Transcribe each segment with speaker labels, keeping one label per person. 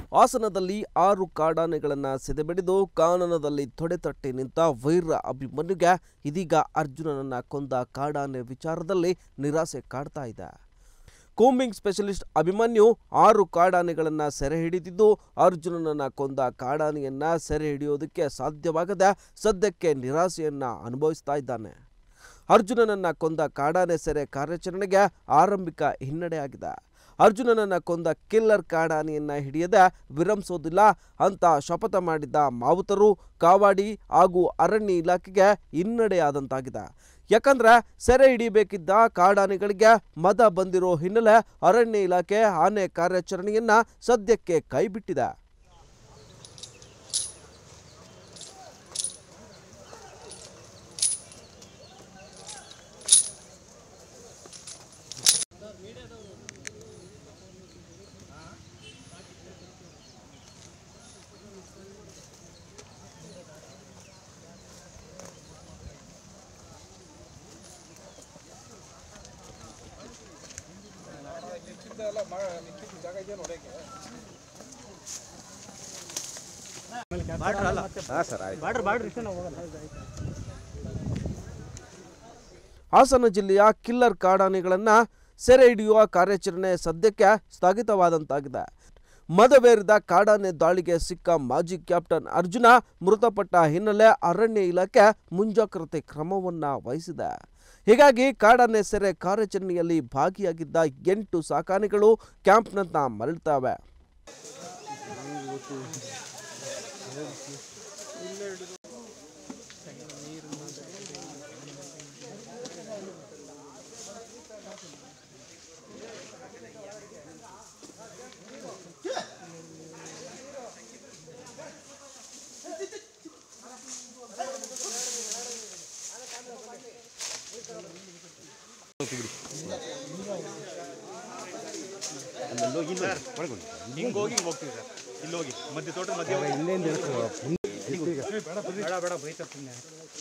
Speaker 1: ಹಾಸನದಲ್ಲಿ ಆರು ಕಾಡಾನೆಗಳನ್ನು ಸೆದೆಬಡಿದು ಕಾನನದಲ್ಲಿ ತೊಡೆತಟ್ಟಿ ನಿಂತ ವೈರ ಅಭಿಮನ್ಯುಗೆ ಇದೀಗ ಅರ್ಜುನನನ್ನ ಕೊಂದ ಕಾಡಾನೆ ವಿಚಾರದಲ್ಲಿ ನಿರಾಸೆ ಕಾಡ್ತಾ ಇದೆ ಕೂಂಬಿಂಗ್ ಸ್ಪೆಷಲಿಸ್ಟ್ ಅಭಿಮನ್ಯು ಆರು ಕಾಡಾನೆಗಳನ್ನು ಸೆರೆ ಹಿಡಿದಿದ್ದು ಅರ್ಜುನನನ್ನ ಕೊಂದ ಕಾಡಾನೆಯನ್ನ ಸೆರೆ ಹಿಡಿಯೋದಕ್ಕೆ ಸಾಧ್ಯವಾಗದೆ ಸದ್ಯಕ್ಕೆ ನಿರಾಸೆಯನ್ನ ಅನುಭವಿಸ್ತಾ ಇದ್ದಾನೆ ಅರ್ಜುನನನ್ನ ಕೊಂದ ಕಾಡಾನೆ ಸೆರೆ ಕಾರ್ಯಾಚರಣೆಗೆ ಆರಂಭಿಕ ಹಿನ್ನಡೆಯಾಗಿದೆ ಅರ್ಜುನನನ್ನ ಕೊಂದ ಕಿಲ್ಲರ್ ಕಾಡಾನೆಯನ್ನ ಹಿಡಿಯದೆ ವಿರಮಿಸೋದಿಲ್ಲ ಅಂತ ಶಪಥ ಮಾಡಿದ್ದ ಮಾವುತರು ಕಾವಾಡಿ ಹಾಗೂ ಅರಣ್ಯ ಇಲಾಖೆಗೆ ಹಿನ್ನಡೆಯಾದಂತಾಗಿದೆ ಯಾಕಂದ್ರೆ ಸೆರೆ ಹಿಡಿಯಬೇಕಿದ್ದ ಕಾಡಾನೆಗಳಿಗೆ ಮದ ಬಂದಿರೋ ಹಿನ್ನೆಲೆ ಅರಣ್ಯ ಇಲಾಖೆ ಆನೆ ಕಾರ್ಯಾಚರಣೆಯನ್ನ ಸದ್ಯಕ್ಕೆ ಕೈಬಿಟ್ಟಿದೆ ಹಾಸನ ಜಿಲ್ಲೆಯ ಕಿಲ್ಲರ್ ಕಾಡಾನೆಗಳನ್ನು ಸೆರೆ ಹಿಡಿಯುವ ಕಾರ್ಯಾಚರಣೆ ಸದ್ಯಕ್ಕೆ ಸ್ಥಗಿತವಾದಂತಾಗಿದೆ ಮದವೇರಿದ ಕಾಡಾನೆ ದಾಳಿಗೆ ಸಿಕ್ಕ ಮಾಜಿ ಕ್ಯಾಪ್ಟನ್ ಅರ್ಜುನ ಮೃತಪಟ್ಟ ಹಿನ್ನೆಲೆ ಅರಣ್ಯ ಇಲಾಖೆ ಮುಂಜಾಗ್ರತೆ ಕ್ರಮವನ್ನ ವಹಿಸಿದೆ ಹೀಗಾಗಿ ಕಾಡಾನೆ ಸೆರೆ ಕಾರ್ಯಾಚರಣೆಯಲ್ಲಿ ಭಾಗಿಯಾಗಿದ್ದ ಎಂಟು ಸಾಕಾನೆಗಳು ಕ್ಯಾಂಪ್ನತ್ತ ಮರಳುತ್ತವೆ
Speaker 2: ಹಿಂಗ್ ಹೋಗಿ ಹಿಂಗ್ ಹೋಗ್ತೀವಿ ಸರ್ ಇಲ್ಲಿ ಹೋಗಿ ಮಧ್ಯ ತೋಟ ಮಧ್ಯ ಹೋಗಿ. ಬೇಡ ಬೇಡ ಬೈತಾರೆ ಸುಮ್ಮನೆ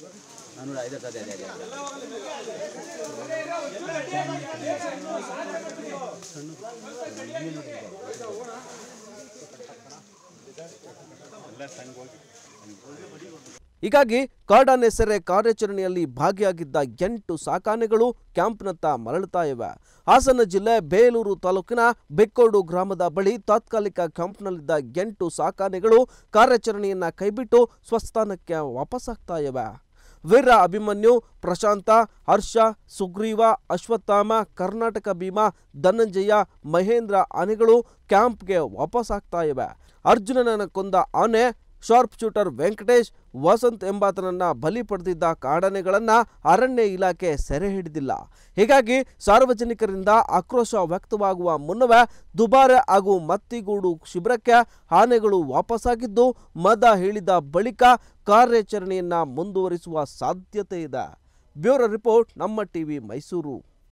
Speaker 1: ಹೀಗಾಗಿ ಕಾಡಾನೆ ಸೆರೆ ಕಾರ್ಯಾಚರಣೆಯಲ್ಲಿ ಭಾಗಿಯಾಗಿದ್ದ ಎಂಟು ಸಾಕಾನೆಗಳು ಕ್ಯಾಂಪ್ನತ್ತ ಮರಳುತ್ತಾ ಇವೆ ಹಾಸನ ಜಿಲ್ಲೆ ಬೇಲೂರು ತಾಲೂಕಿನ ಬೆಕ್ಕೋಡು ಗ್ರಾಮದ ಬಳಿ ತಾತ್ಕಾಲಿಕ ಕ್ಯಾಂಪ್ನಲ್ಲಿದ್ದ ಎಂಟು ಸಾಕಾನೆಗಳು ಕಾರ್ಯಾಚರಣೆಯನ್ನ ಕೈಬಿಟ್ಟು ಸ್ವಸ್ಥಾನಕ್ಕೆ ವಾಪಸ್ಸಾಗ್ತಾ ಇವೆ ವೀರ ಅಭಿಮನ್ಯು ಪ್ರಶಾಂತ ಹರ್ಷ ಸುಗ್ರೀವ ಅಶ್ವತ್ಥಾಮ ಕರ್ನಾಟಕ ಭೀಮಾ ಧನಂಜಯ ಮಹೇಂದ್ರ ಆನೆಗಳು ಕ್ಯಾಂಪ್ಗೆ ವಾಪಸ್ಸಾಗ್ತಾ ಇವೆ ಅರ್ಜುನನನ್ನ ಕೊಂದ ಆನೆ ಶಾರ್ಪ್ ಶೂಟರ್ ವೆಂಕಟೇಶ್ ವಸಂತ್ ಎಂಬಾತನನ್ನ ಬಲಿ ಪಡೆದಿದ್ದ ಕಾಡಾನೆಗಳನ್ನ ಅರಣ್ಯ ಇಲಾಖೆ ಸೆರೆ ಹಿಡಿದಿಲ್ಲ ಹೀಗಾಗಿ ಸಾರ್ವಜನಿಕರಿಂದ ಆಕ್ರೋಶ ವ್ಯಕ್ತವಾಗುವ ಮುನ್ನವೇ ದುಬಾರೆ ಹಾಗೂ ಮತ್ತಿಗೂಡು ಶಿಬಿರಕ್ಕೆ ಆನೆಗಳು ವಾಪಸ್ಸಾಗಿದ್ದು ಮದ ಹೇಳಿದ ಬಳಿಕ ಕಾರ್ಯಾಚರಣೆಯನ್ನ ಮುಂದುವರಿಸುವ ಸಾಧ್ಯತೆ ಇದೆ ಬ್ಯೂರೋ ರಿಪೋರ್ಟ್ ನಮ್ಮ ಟಿವಿ ಮೈಸೂರು